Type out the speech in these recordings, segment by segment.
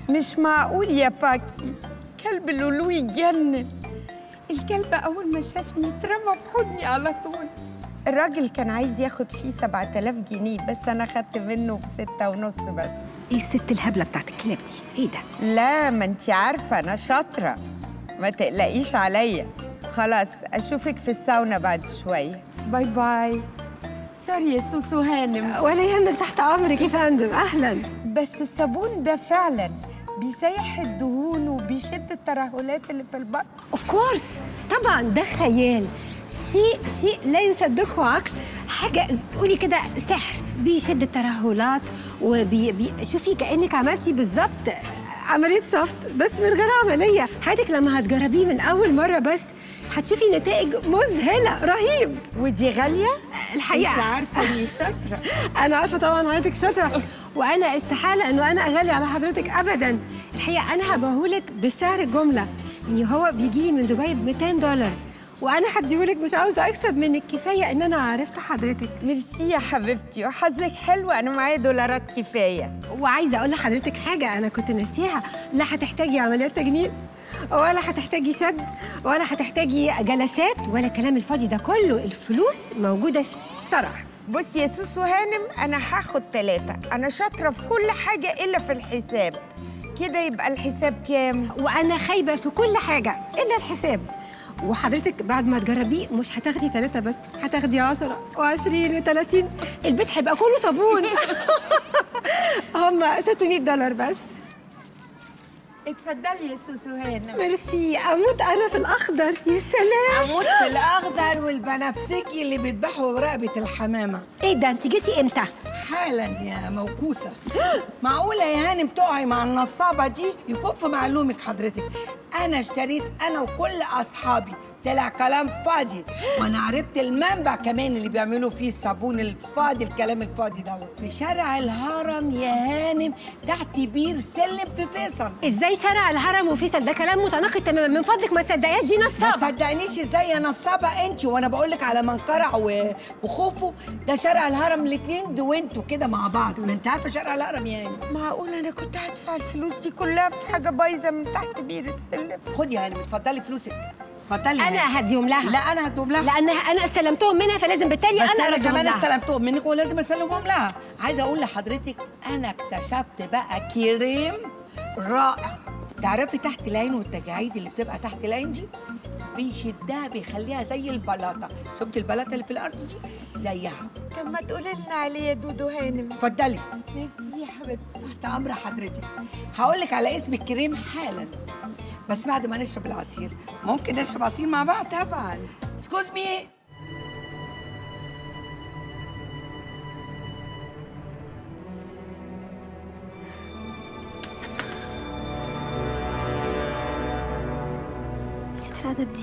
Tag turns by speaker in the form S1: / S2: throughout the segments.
S1: مش معقول يا باكي كلب لولو يجنن الكلب أول ما شافني اترمى في حضني على طول الراجل كان عايز ياخد فيه 7000 جنيه بس أنا خدت منه بستة ونص بس
S2: ايه الست الهبله بتاعت الكلاب دي ايه ده
S1: لا ما انت عارفة أنا شاطرة ما تقلقيش عليا خلاص أشوفك في الساونا بعد شوية باي باي سوري يا سوسو هانم
S2: ولا يهمك تحت امرك يا فندم اهلا
S1: بس الصابون ده فعلا بيسيح الدهون وبيشد الترهلات اللي في البطن
S2: اوف كورس طبعا ده خيال شيء شيء لا يصدقه عقل حاجه تقولي كده سحر بيشد الترهلات وبي بي شوفي كانك عملتي بالظبط عمليه شفط بس من غير عمليه حياتك لما هتجربيه من اول مره بس هتشوفي نتائج مذهله رهيب
S1: ودي غالية؟
S2: الحقيقه
S1: انت عارفة اني شاطرة
S2: انا عارفه طبعا حضرتك شاطره وانا استحاله انه انا اغلي على حضرتك ابدا الحقيقه انا هبهولك بسعر الجمله يعني هو بيجي لي من دبي ب 200 دولار وانا هديهولك مش عاوزه اكسب منك كفايه ان انا عرفت حضرتك
S1: ميرسي يا حبيبتي وحظك حلو انا معايا دولارات كفاية
S2: وعايزه اقول لحضرتك حاجه انا كنت ناسيها لا هتحتاجي عمليات تجميل ولا هتحتاجي شد ولا هتحتاجي جلسات ولا الكلام الفاضي ده كله الفلوس موجوده فيه بصراحه
S1: بصي يا سوسو هانم انا هاخد ثلاثة انا شاطرة في كل حاجة الا في الحساب كده يبقى الحساب كام؟
S2: وانا خايبه في كل حاجه الا الحساب وحضرتك بعد ما تجربيه مش هتاخدي ثلاثة بس هتاخدي 10 و20 و30 البيت هيبقى كله صابون هم 600 دولار بس
S1: اتفضلي يا سوسو هانم
S2: ميرسي اموت انا في الاخضر يا سلام
S3: اموت في الاخضر والبنفسجي اللي بيذبحوا رقبه الحمامه
S2: ايه ده انت جيتي امتى
S3: حالا يا موكوسه معقوله يا هانم تقعي مع النصابه دي يكون في معلومك حضرتك انا اشتريت انا وكل اصحابي طلع كلام فاضي وانا عرفت المنبع كمان اللي بيعملوا فيه الصابون الفاضي الكلام الفاضي دوت في شارع الهرم يا هانم تحت بير سلم في فيصل
S2: ازاي شارع الهرم وفيصل ده كلام متناقض تماما من فضلك ما تصدقياش دي
S3: ما
S2: نصابه
S3: تصدقنيش ازاي يا نصابه انت وانا بقول لك على منقرع و- وخوفو ده شارع الهرم الاتنين دوينتوا كده مع بعض ما انت عارفه شارع الهرم يعني
S1: معقول انا كنت هدفع الفلوس دي كلها في حاجة بايظة من تحت بير السلم
S3: خدي يا هانم اتفضلي فلوسك اتفضلي يا هانم.
S2: انا هديهم لها
S3: لا انا هدوم لها
S2: لانها انا استلمتهم منها فلازم بالتالي
S3: بس
S2: انا
S3: انا
S2: أردهم
S3: كمان
S2: لها.
S3: استلمتهم منك ولازم اسلمهم لها عايزه اقول لحضرتك انا اكتشفت بقى كريم رائع تعرفي تحت العين والتجاعيد اللي بتبقى تحت العين دي بيشدها بيخليها زي البلاطه شفت البلاطه اللي في الارض دي زيها
S1: طب ما تقولي لنا عليه يا دودو هانم
S3: اتفضلي
S1: ميرسي يا حبيبتي
S3: تحت امر حضرتك هقول لك على اسم الكريم حالا بس بعد ما نشرب العصير ممكن نشرب عصير مع بعض
S1: طبعا
S3: اسكوز مي
S2: يا ترى دي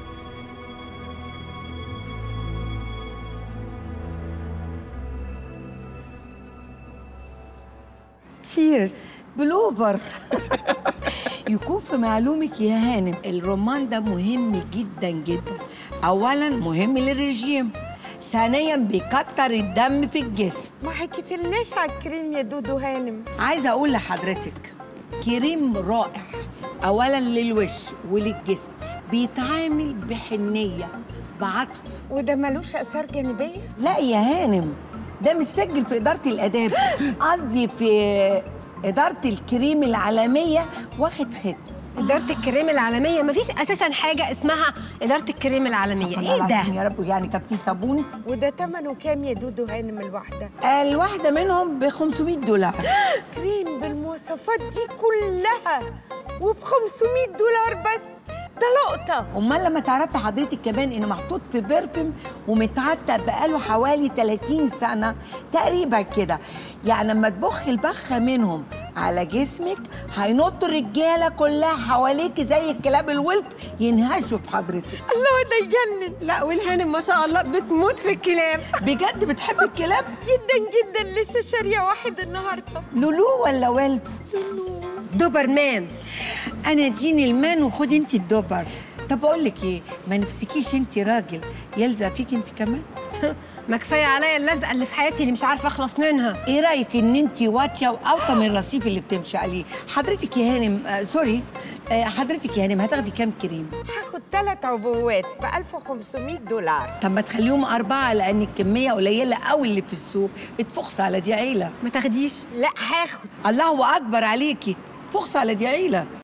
S1: تشيرز
S3: بلوفر يكون في معلومك يا هانم الرمان ده مهم جدا جدا اولا مهم للرجيم ثانيا بيكتر الدم في الجسم
S1: ما حكيتلناش على الكريم يا دودو هانم
S3: عايزه اقول لحضرتك كريم رائع اولا للوش وللجسم بيتعامل بحنيه بعطف
S1: وده ملوش اثار جانبيه
S3: لا يا هانم ده مش سجل في إدارة الآداب قصدي في إدارة الكريم العالمية واخد ختم
S2: إدارة الكريم العالمية مفيش أساسا حاجة اسمها إدارة الكريم العالمية إيه
S3: الله
S2: ده؟
S3: العظيم يا رب يعني كان في صابون
S1: وده ثمنه كام يا دودو هانم الواحده
S3: الواحدة منهم ب 500 دولار
S1: كريم بالمواصفات دي كلها وب 500 دولار بس ده لقطه
S3: امال لما تعرفي حضرتك كمان انه محطوط في برفم ومتعتق بقاله حوالي 30 سنه تقريبا كده يعني لما تبخ البخه منهم على جسمك هينطوا الرجاله كلها حواليكي زي الكلاب الولف ينهشوا في حضرتك
S1: الله ده يجنن
S2: لا والهانم ما شاء الله بتموت في الكلاب
S3: بجد بتحبي الكلاب
S1: جدا جدا لسه شاريه واحد النهارده
S3: لولو ولا ولف
S2: دوبرمان
S3: انا اديني المان وخدي انت الدبر طب اقول لك ايه ما نفسكيش انت راجل يلزق فيك انت كمان
S2: ما كفايه عليا اللزقه اللي في حياتي اللي مش عارفه اخلص منها
S3: ايه رايك ان انت واطيه واوطى من الرصيف اللي بتمشي عليه حضرتك يا هانم آه سوري آه حضرتك يا هانم هتاخدي كام كريم
S1: هاخد ثلاث عبوات ب 1500 دولار
S3: طب ما تخليهم أربعة لأن الكمية قليلة قوي اللي في السوق اتفخس على دي عيلة
S2: ما تاخديش
S1: لا هاخد
S3: الله أكبر عليكي فخس على دي عيلة